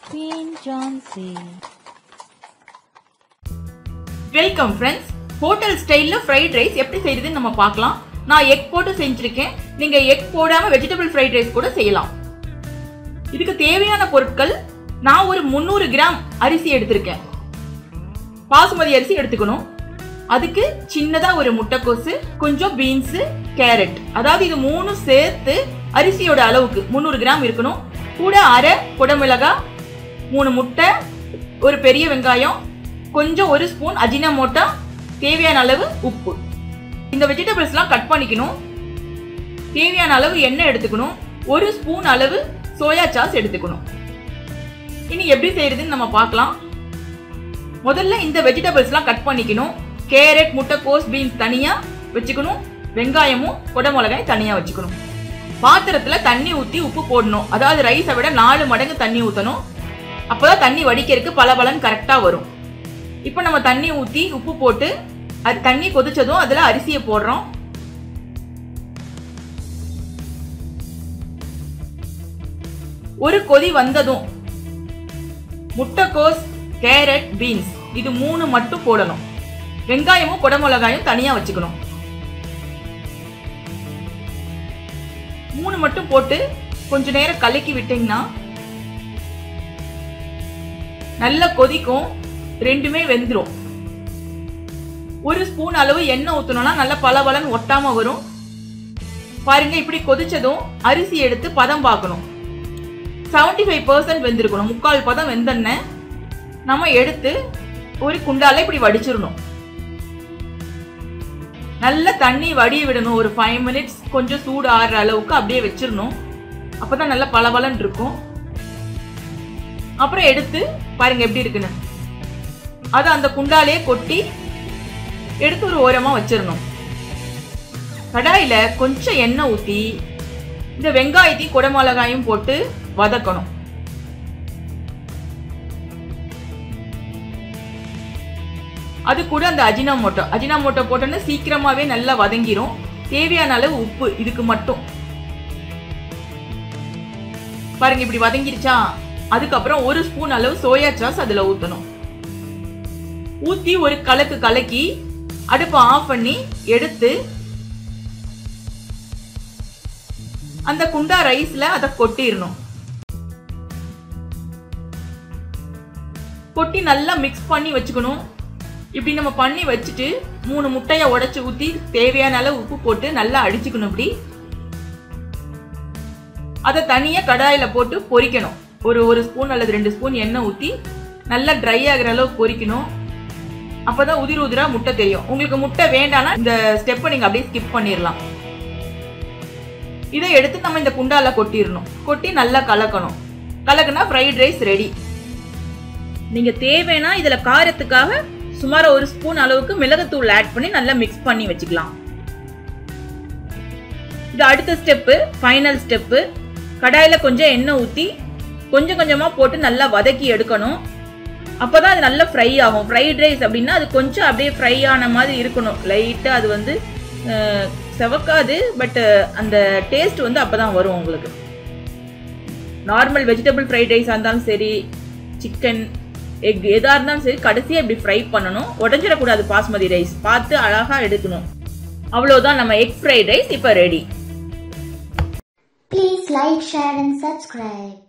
Queen Johnsy. Welcome friends hotel ஸ்டைலில் fried rice எப்படி செய்யறதுன்னு நம்ம பார்க்கலாம் நான் எக் போட்டு செஞ்சிருக்கேன் நீங்க எக் போடாம வெஜிடபிள் ஃப்ரைட் ரைஸ் கூட செய்யலாம் இதுக்கு தேவையான பொருட்கள் நான் ஒரு முந்நூறு கிராம் அரிசி எடுத்திருக்கேன் பாசுமதி அரிசி எடுத்துக்கணும் அதுக்கு சின்னதா ஒரு முட்டைக்கோசு கொஞ்சம் பீன்ஸ் கேரட் அதாவது இது மூணு சேர்த்து அரிசியோட அளவுக்கு முந்நூறு கிராம் இருக்கணும் கூட அரை குடமிளகா மூணு முட்டை ஒரு பெரிய வெங்காயம் கொஞ்சம் ஒரு ஸ்பூன் அஜினமோட்டா தேவையான அளவு உப்பு இந்த வெஜிடபிள்ஸ்லாம் கட் பண்ணிக்கணும் தேவையான அளவு எண்ணெய் எடுத்துக்கணும் ஒரு ஸ்பூன் அளவு சோயா சாஸ் எடுத்துக்கணும் இனி எப்படி செய்யறதுன்னு நம்ம பார்க்கலாம் முதல்ல இந்த வெஜிடபிள்ஸ்லாம் கட் பண்ணிக்கணும் கேரட் முட்டைக்கோஸ் பீன்ஸ் தனியா வச்சுக்கணும் வெங்காயமும் குடமிளகாய் தனியா வச்சுக்கணும் பாத்திரத்துல தண்ணி ஊத்தி உப்பு போடணும் அதாவது ரைஸை விட நாலு மடங்கு தண்ணி ஊத்தணும் அப்பதான் தண்ணி வடிக்கிறதுக்கு பல பலன் கரெக்டா வரும் இப்போ நம்ம தண்ணி ஊத்தி உப்பு போட்டு அது தண்ணி கொதிச்சதும் அதுல அரிசியை போடுறோம் ஒரு கொதி வந்ததும் முட்டைக்கோஸ் கேரட் பீன்ஸ் இது மூணு மட்டும் போடணும் வெங்காயமும் குடமிளகாயும் தனியா வச்சுக்கணும் மூணு மட்டும் போட்டு கொஞ்ச நேரம் கலக்கி விட்டீங்கன்னா நல்லா கொதிக்கும் ரெண்டுமே வெந்துடும் ஒரு ஸ்பூன் அளவு எண்ணெய் ஊத்தணும்னா நல்லா பளபளன்னு ஒட்டாம வரும் பாருங்க இப்படி கொதிச்சதும் அரிசி எடுத்து பதம் பார்க்கணும் செவன்டி ஃபைவ் பர்சன்ட் வெந்திருக்கணும் முக்கால் பதம் வெந்தெண்ண நம்ம எடுத்து ஒரு குண்டால இப்படி வடிச்சிடணும் நல்ல தண்ணி வடிய விடணும் ஒரு ஃபைவ் மினிட்ஸ் கொஞ்சம் சூடு ஆறுற அளவுக்கு அப்படியே வச்சிடணும் அப்பதான் நல்லா பளபளன்னு இருக்கும் அப்புறம் எடுத்து பாருங்க எப்படி இருக்குன்னு அதை அந்த குண்டாலே கொட்டி எடுத்து ஒரு ஓரமா வச்சிடணும் கடாயில கொஞ்சம் எண்ணெய் ஊத்தி இந்த வெங்காயத்தையும் குடமிளகாயும் போட்டு வதக்கணும் அது கூட அந்த அஜினாமோட்டோ அஜினாமோட்டோ போட்டோன்னா சீக்கிரமாவே நல்லா வதங்கிரும் தேவையான அளவு உப்பு இதுக்கு மட்டும் பாருங்க இப்படி வதங்கிருச்சா அதுக்கப்புறம் ஒரு ஸ்பூன் அளவு சோயா சாஸ் அதுல ஊத்தணும் ஊத்தி ஒரு கலக்கு கலக்கி அடுப்பை ஆஃப் பண்ணி எடுத்து அந்த குண்டா ரைஸ்ல அதை கொட்டிடணும் கொட்டி நல்லா மிக்ஸ் பண்ணி வச்சுக்கணும் இப்படி நம்ம பண்ணி வச்சுட்டு மூணு முட்டையை உடைச்சு ஊத்தி தேவையான அளவு உப்பு போட்டு நல்லா அடிச்சுக்கணும் இப்படி அதை தனியா கடாயில போட்டு பொரிக்கணும் ஒரு ஒரு ஸ்பூன் அல்லது ரெண்டு ஸ்பூன் எண்ணெய் ஊத்தி நல்லா ட்ரை ஆகுற அளவு பொரிக்கணும் அப்பதான் உதிர் உதிரா முட்டை தெரியும் உங்களுக்கு முட்டை வேண்டாம்னா இந்த ஸ்டெப்பை நீங்க அப்படியே ஸ்கிப் பண்ணிடலாம் இதை எடுத்து நம்ம இந்த குண்டால கொட்டிடணும் கொட்டி நல்லா கலக்கணும் கலக்குனா ஃப்ரைட் ரைஸ் ரெடி நீங்க தேவைன்னா இதுல காரத்துக்காக சுமார் ஒரு ஸ்பூன் அளவுக்கு மிளகுத்தூள் ஆட் பண்ணி நல்லா மிக்ஸ் பண்ணி வச்சுக்கலாம் இது அடுத்த ஸ்டெப்பு ஃபைனல் ஸ்டெப்பு கடாயில கொஞ்சம் எண்ணெய் ஊத்தி கொஞ்சம் கொஞ்சமா போட்டு நல்லா வதக்கி எடுக்கணும் அப்பதான் அது நல்லா ஃப்ரை ஆகும் ஃப்ரைட் ரைஸ் அப்படின்னா அது கொஞ்சம் அப்படியே ஃப்ரை ஆன மாதிரி இருக்கணும் லைட்டா அது வந்து அஹ், செவக்காது பட் அந்த டேஸ்ட் வந்து அப்பதான் வரும் உங்களுக்கு நார்மல் வெஜிடபிள் ஃப்ரைட் ரைஸாக இருந்தாலும் சரி சிக்கன் எக் எதா இருந்தாலும் சரி கடைசியாக இப்படி ஃப்ரை பண்ணணும் உடஞ்சிடக்கூடாது பாஸ்மதி ரைஸ் பார்த்து அழகாக எடுக்கணும் அவ்வளோதான் நம்ம எக் ஃப்ரைட் ரைஸ் இப்போ ready Please like, share and subscribe.